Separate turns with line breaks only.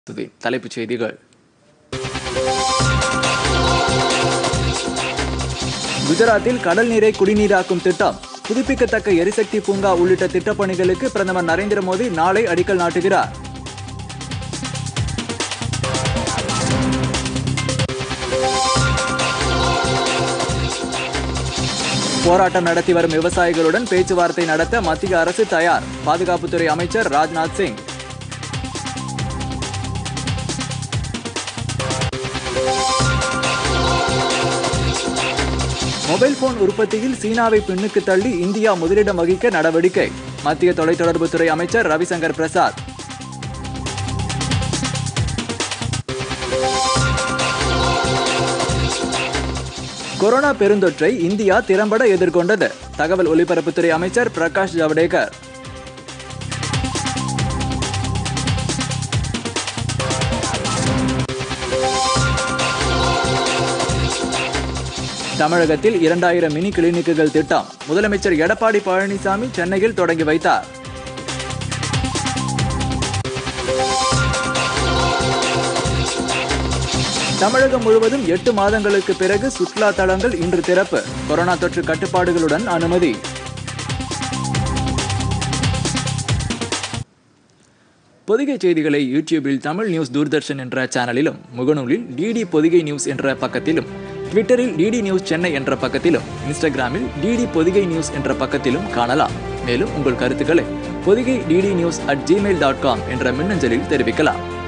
சுதி தலைப்புச் செய்திகள் குஜராத்தில் கடல் நீரை குடிநீராக்கும் திட்டம் புதுப்பிக்கத்தக்க எரிசக்தி பூங்கா உள்ளிட்ட திட்டப்பணிகளுக்கு பிரதமர் நரேந்திர மோடி நாளை அடிக்கல் நாட்டுகிறார் போராட்டம் நடத்தி வரும் விவசாயிகளுடன் பேச்சுவார்த்தை நடத்த மத்திய அரசு தயார் பாதுகாப்புத்துறை அமைச்சர் ராஜ்நாத் சிங் மொபைல் போன் உற்பத்தியில் சீனாவை பின்னுக்கு தள்ளி இந்தியா முதலிடம் வகிக்க நடவடிக்கை மத்திய தொலைத்தொடர்புத்துறை அமைச்சர் ரவிசங்கர் பிரசாத் கொரோனா பெருந்தொற்றை இந்தியா திறம்பட எதிர்கொண்டது தகவல் ஒலிபரப்புத்துறை அமைச்சர் பிரகாஷ் ஜவடேகர் தமிழகத்தில் இரண்டாயிரம் மினி கிளினிக்குகள் திட்டம் முதலமைச்சர் எடப்பாடி பழனிசாமி சென்னையில் தொடங்கி வைத்தார் தமிழகம் முழுவதும் எட்டு மாதங்களுக்கு பிறகு சுற்றுலா தலங்கள் இன்று திறப்பு கொரோனா தொற்று கட்டுப்பாடுகளுடன் அனுமதி பொதிகை செய்திகளை யூடியூபில் தமிழ் நியூஸ் தூர்தர்ஷன் என்ற சேனலிலும் முகநூலில் டிடி பொதிகை நியூஸ் என்ற பக்கத்திலும் ட்விட்டரில் டிடி நியூஸ் சென்னை என்ற பக்கத்திலும் இன்ஸ்டாகிராமில் டிடி பொதிகை நியூஸ் என்ற பக்கத்திலும் காணலாம் மேலும் உங்கள் கருத்துக்களை Podhigai DD news at Gmail dot com என்ற மின்னஞ்சலில் தெரிவிக்கலாம்